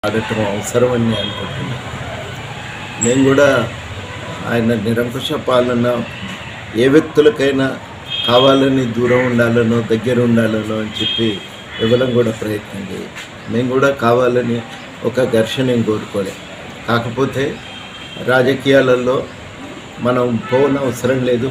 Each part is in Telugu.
ఆడటం అవసరమని నేను అనుకుంటున్నాను నేను కూడా ఆయన నిరంకుశ పాలన ఏ వ్యక్తులకైనా కావాలని దూరం ఉండాలనో దగ్గర ఉండాలనో అని చెప్పి ఇవ్వడం కూడా ప్రయత్నం చేయాలి మేము కూడా కావాలని ఒక ఘర్షణ ఏం కోరుకోలే కాకపోతే రాజకీయాలలో మనం పోవన అవసరం లేదు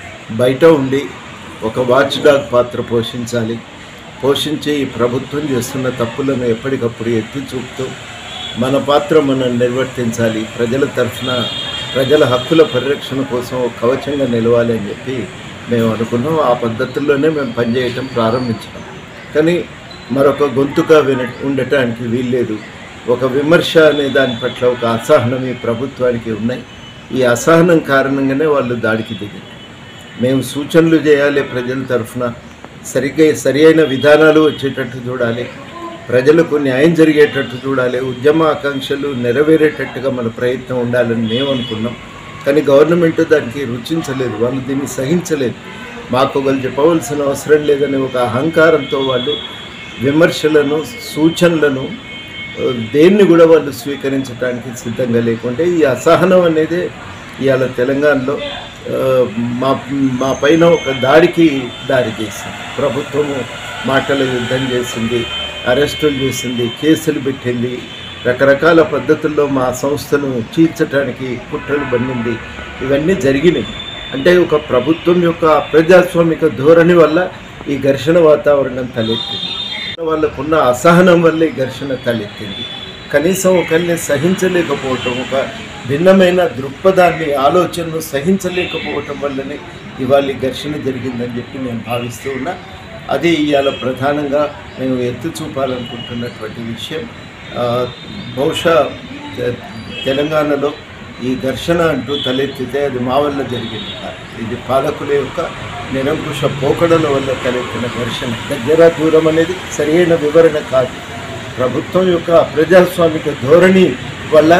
బయట ఉండి ఒక వాచ్ డాగ్ పాత్ర పోషించాలి పోషించి ఈ ప్రభుత్వం చేస్తున్న తప్పులను ఎప్పటికప్పుడు ఎత్తి చూపుతూ మన పాత్ర మనం నిర్వర్తించాలి ప్రజల తరఫున ప్రజల హక్కుల పరిరక్షణ కోసం ఒక కవచంగా నిలవాలి అని చెప్పి మేము అనుకున్నాం ఆ పద్ధతుల్లోనే మేము పనిచేయటం ప్రారంభించాం కానీ మరొక గొంతుగా విన ఉండటానికి వీల్లేదు ఒక విమర్శ అనే దాని పట్ల ఒక అసహనం ఈ ప్రభుత్వానికి ఉన్నాయి ఈ అసహనం కారణంగానే వాళ్ళు దాడికి దిగారు మేము సూచనలు చేయాలి ప్రజల తరఫున సరిగ్గా సరి అయిన విధానాలు వచ్చేటట్టు చూడాలి ప్రజలకు న్యాయం జరిగేటట్టు చూడాలి ఉద్యమ ఆకాంక్షలు నెరవేరేటట్టుగా మన ప్రయత్నం ఉండాలని మేము అనుకున్నాం కానీ గవర్నమెంట్ దానికి రుచించలేదు వాళ్ళు దీన్ని సహించలేదు మాకు ఒకరు చెప్పవలసిన అవసరం లేదని ఒక అహంకారంతో వాళ్ళు విమర్శలను సూచనలను ఆ, దేన్ని కూడా వాళ్ళు స్వీకరించడానికి సిద్ధంగా లేకుంటే ఈ అసహనం అనేది ఇవాళ తెలంగాణలో ఆ, మా మా పైన ఒక దాడికి దారి చేసింది ప్రభుత్వము మాటల యుద్ధం చేసింది అరెస్టులు చేసింది కేసులు పెట్టింది రకరకాల పద్ధతుల్లో మా సంస్థను చీల్చడానికి కుట్రలు బండింది ఇవన్నీ జరిగినాయి అంటే ఒక ప్రభుత్వం యొక్క అప్రజాస్వామిక ధోరణి వల్ల ఈ ఘర్షణ వాతావరణం తలెత్తింది వాళ్ళకున్న అసహనం వల్ల ఈ ఘర్షణ తలెత్తింది కనీసం ఒకరిని సహించలేకపోవటం ఒక భిన్నమైన దృక్పథాన్ని ఆలోచనను సహించలేకపోవటం వల్లనే ఇవాళ ఈ ఘర్షణ జరిగిందని చెప్పి నేను భావిస్తూ ఉన్నా అది ఇవాళ ప్రధానంగా మేము ఎత్తి చూపాలనుకుంటున్నటువంటి విషయం ఆ, బహుశా తె- తెలంగాణలో ఈ ఘర్షణ అంటూ తలెత్తితే అది మా వల్ల జరిగింది కాదు ఇది పాలకుల యొక్క నిరంకుశ పోకడల వల్ల తలెత్తిన ఘర్షణ దగ్గర దూరం అనేది సరైన వివరణ కాదు ప్రభుత్వం యొక్క ప్రజాస్వామిక ధోరణి వల్ల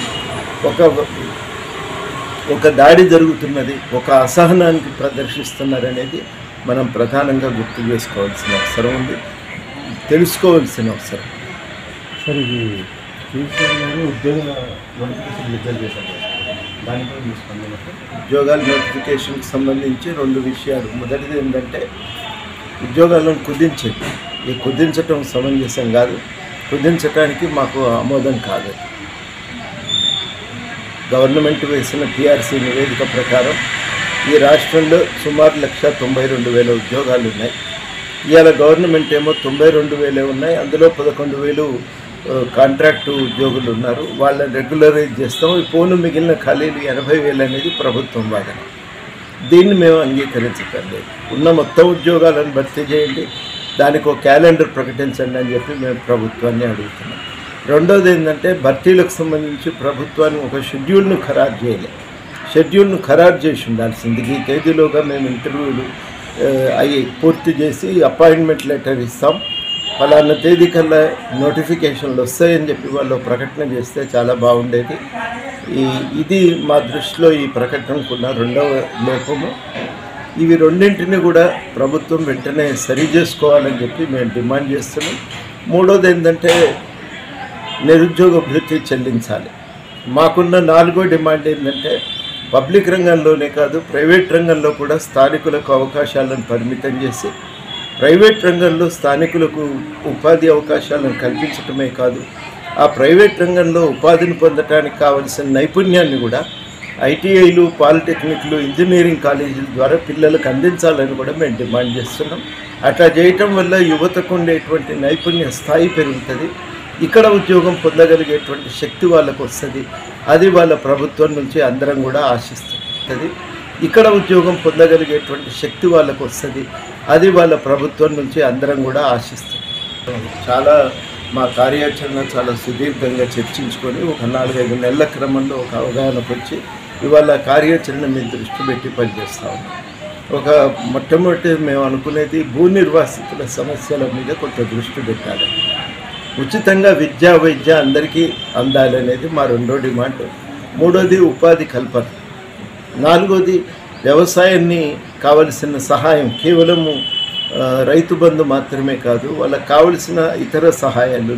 ఒక ఒక దాడి జరుగుతున్నది ఒక అసహనానికి ప్రదర్శిస్తున్నారనేది మనం ప్రధానంగా గుర్తు చేసుకోవాల్సిన అవసరం ఉంది తెలుసుకోవాల్సిన అవసరం సార్ ఇది కేసీఆర్ గారు ఉద్యోగ నోటిఫికేషన్ విడుదల చేశారు కదా. దానిపై మీ స్పందన సార్? ఉద్యోగాల నోటిఫికేషన్కి సంబంధించి రెండు విషయాలు మొదటిది ఏంటంటే ఉద్యోగాలను కుదించేది ఈ కుదించటం సమంజసం కాదు కుదించటానికి మాకు ఆమోదం కాదు గవర్నమెంట్ వేసిన టీఆర్సీ నివేదిక ప్రకారం ఈ రాష్ట్రంలో సుమారు లక్ష తొంభై రెండు వేల ఉద్యోగాలు ఉన్నాయి ఇవాళ గవర్నమెంట్ ఏమో తొంభై రెండు వేలే ఉన్నాయి అందులో పదకొండు వేలు ఆ, కాంట్రాక్టు ఉద్యోగులు ఉన్నారు వాళ్ళని రెగ్యులరైజ్ చేస్తాం ఈ పోను మిగిలిన ఖాళీలు ఎనభై వేలు అనేది ప్రభుత్వం వాదన దీన్ని మేము అంగీకరించట్లేదు ఉన్న మొత్తం ఉద్యోగాలను భర్తీ చేయండి దానికి ఒక క్యాలెండర్ ప్రకటించండి అని చెప్పి మేము ప్రభుత్వాన్ని అడుగుతున్నాం రెండోది ఏంటంటే భర్తీలకు సంబంధించి ప్రభుత్వాన్ని ఒక షెడ్యూల్ను ఖరారు చేయలే షెడ్యూల్ను ఖరారు చేసి ఉండాల్సింది ఈ తేదీలోగా మేము ఇంటర్వ్యూలు ఆ, అవి పూర్తి చేసి అపాయింట్మెంట్ లెటర్ ఇస్తాం ఫలానా తేదీ కల్లా నోటిఫికేషన్లు వస్తాయని చెప్పి వాళ్ళు ప్రకటన చేస్తే చాలా బాగుండేది ఈ ఇది మా దృష్టిలో ఈ ప్రకటనకున్న రెండవ లోపము ఇవి రెండింటిని కూడా ప్రభుత్వం వెంటనే సరి చేసుకోవాలని చెప్పి మేము డిమాండ్ చేస్తున్నాం మూడోది ఏంటంటే నిరుద్యోగ భృతి చెల్లించాలి మాకున్న నాలుగో డిమాండ్ ఏంటంటే పబ్లిక్ రంగంలోనే కాదు ప్రైవేట్ రంగంలో కూడా స్థానికులకు అవకాశాలను పరిమితం చేసి ప్రైవేట్ రంగంలో స్థానికులకు ఉపాధి అవకాశాలను కల్పించటమే కాదు ఆ ప్రైవేట్ రంగంలో ఉపాధిని పొందటానికి కావలసిన నైపుణ్యాన్ని కూడా ఐటీఐలు పాలిటెక్నిక్లు ఇంజనీరింగ్ కాలేజీల ద్వారా పిల్లలకు అందించాలని కూడా మేము డిమాండ్ చేస్తున్నాం అట్లా చేయటం వల్ల యువతకు ఉండేటువంటి నైపుణ్య స్థాయి పెరుగుతుంది ఇక్కడ ఉద్యోగం పొందగలిగేటువంటి శక్తి వాళ్ళకు వస్తుంది అది వాళ్ళ ప్రభుత్వం నుంచి అందరం కూడా ఆశిస్తుంది ఇక్కడ ఉద్యోగం పొందగలిగేటువంటి శక్తి వాళ్ళకు వస్తుంది అది వాళ్ళ ప్రభుత్వం నుంచి అందరం కూడా ఆశిస్తాం చాలా మా కార్యాచరణ చాలా సుదీర్ఘంగా చర్చించుకొని ఒక నాలుగైదు నెలల క్రమంలో ఒక అవగాహనకు వచ్చి ఇవాళ కార్యాచరణ మీద దృష్టి పెట్టి పనిచేస్తా ఉన్నాం ఒక మొట్టమొదటి మేము అనుకునేది భూ నిర్వాసితుల సమస్యల మీద కొంత దృష్టి పెట్టాలి ఉచితంగా విద్యా వైద్య అందరికీ అందాలనేది మా రెండో డిమాండ్ మూడోది ఉపాధి కల్పన నాలుగోది వ్యవసాయాన్ని కావలసిన సహాయం కేవలము ఆ, రైతు బంధు మాత్రమే కాదు వాళ్ళకి కావలసిన ఇతర సహాయాలు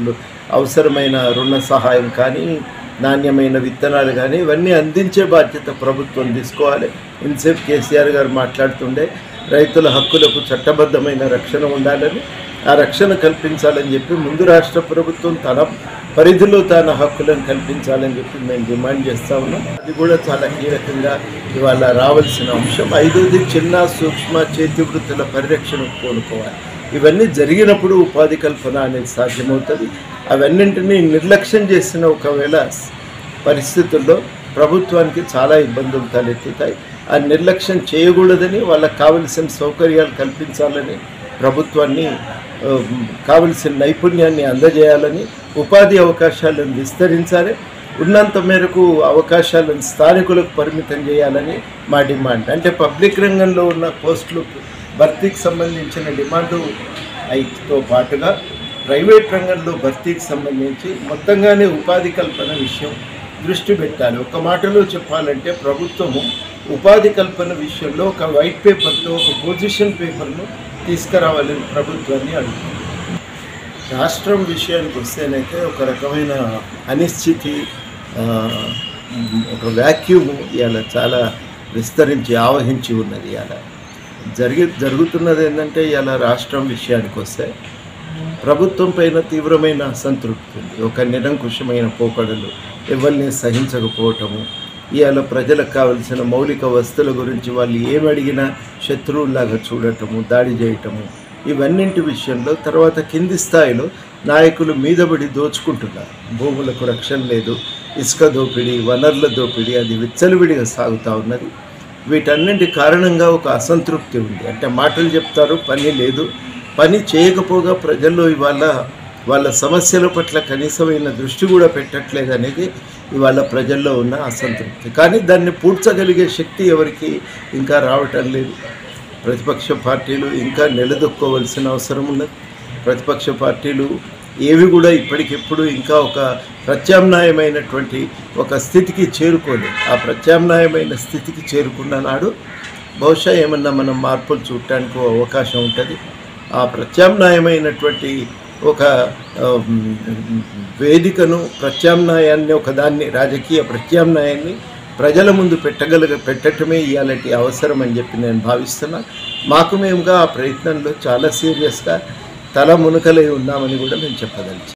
అవసరమైన రుణ సహాయం కానీ నాణ్యమైన విత్తనాలు కానీ ఇవన్నీ అందించే బాధ్యత ప్రభుత్వం తీసుకోవాలి ఇన్సేపు కేసీఆర్ గారు మాట్లాడుతుండే రైతుల హక్కులకు చట్టబద్ధమైన రక్షణ ఉండాలని ఆ రక్షణ కల్పించాలని చెప్పి ముందు రాష్ట్ర ప్రభుత్వం తన పరిధిలో తన హక్కులను కల్పించాలని చెప్పి మేము డిమాండ్ చేస్తా ఉన్నాం అది కూడా చాలా కీలకంగా ఇవాళ రావాల్సిన అంశం ఐదోది చిన్న సూక్ష్మ చేతి వృత్తుల పరిరక్షణకు కోనుకోవాలి ఇవన్నీ జరిగినప్పుడు ఉపాధి కల్పన అనేది సాధ్యమవుతుంది అవన్నింటినీ నిర్లక్ష్యం చేసిన ఒకవేళ పరిస్థితుల్లో ప్రభుత్వానికి చాలా ఇబ్బందులు తలెత్తుతాయి ఆ నిర్లక్ష్యం చేయకూడదని వాళ్ళకి కావలసిన సౌకర్యాలు కల్పించాలని ప్రభుత్వాన్ని ఆ, కావలసిన నైపుణ్యాన్ని అందజేయాలని ఉపాధి అవకాశాలను విస్తరించాలి ఉన్నంత మేరకు అవకాశాలను స్థానికులకు పరిమితం చేయాలని మా డిమాండ్ అంటే పబ్లిక్ రంగంలో ఉన్న పోస్టులు భర్తీకి సంబంధించిన డిమాండు అయితో పాటుగా ప్రైవేట్ రంగంలో భర్తీకి సంబంధించి మొత్తంగానే ఉపాధి కల్పన విషయం దృష్టి పెట్టాలి ఒక మాటలో చెప్పాలంటే ప్రభుత్వము ఉపాధి కల్పన విషయంలో ఒక వైట్ పేపర్తో ఒక పొజిషన్ పేపర్ను తీసుకురావాలని ప్రభుత్వాన్ని అడుగుతుంది రాష్ట్రం విషయానికి వస్తేనైతే ఒక రకమైన అనిశ్చితి ఆ, ఒక వ్యాక్యూమ్ ఇవాళ చాలా విస్తరించి ఆవహించి ఉన్నది ఇవాళ జరిగి జరుగుతున్నది ఏంటంటే ఇవాళ రాష్ట్రం విషయానికి వస్తే ప్రభుత్వం పైన తీవ్రమైన అసంతృప్తి ఉంది ఒక నిరంకుశమైన పోకడలు ఎవరిని సహించకపోవటము ఇవాళ ప్రజలకు కావలసిన మౌలిక వస్తువుల గురించి వాళ్ళు ఏమడిగినా శత్రువులాగా చూడటము దాడి చేయటము ఇవన్నింటి విషయంలో తర్వాత కింది స్థాయిలో నాయకులు మీదబడి దోచుకుంటున్నారు భూములకు రక్షణ లేదు ఇసుక దోపిడీ వనరుల దోపిడీ అది విచ్చలవిడిగా సాగుతూ ఉన్నది వీటన్నింటి కారణంగా ఒక అసంతృప్తి ఉంది అంటే మాటలు చెప్తారు పని లేదు పని చేయకపోగా ప్రజల్లో ఇవాళ వాళ్ళ సమస్యల పట్ల కనీసమైన దృష్టి కూడా పెట్టట్లేదు అనేది ఇవాళ ప్రజల్లో ఉన్న అసంతృప్తి కానీ దాన్ని పూడ్చగలిగే శక్తి ఎవరికి ఇంకా రావటం లేదు ప్రతిపక్ష పార్టీలు ఇంకా నిలదొక్కోవలసిన అవసరం ఉన్నది ప్రతిపక్ష పార్టీలు ఏవి కూడా ఇప్పటికిప్పుడు ఇంకా ఒక ప్రత్యామ్నాయమైనటువంటి ఒక స్థితికి చేరుకోలేదు ఆ ప్రత్యామ్నాయమైన స్థితికి చేరుకున్న నాడు బహుశా ఏమన్నా మనం మార్పులు చూడటానికి అవకాశం ఉంటుంది ఆ ప్రత్యామ్నాయమైనటువంటి ఒక ఆ, వేదికను ప్రత్యామ్నాయాన్ని ఒకదాన్ని రాజకీయ ప్రత్యామ్నాయాన్ని ప్రజల ముందు పెట్టగలగ పెట్టటమే ఇవాళటి అవసరం అని చెప్పి నేను భావిస్తున్నా మాకు మేముగా ఆ ప్రయత్నంలో చాలా సీరియస్గా తల మునకలై ఉన్నామని కూడా మేము చెప్పదలిచాం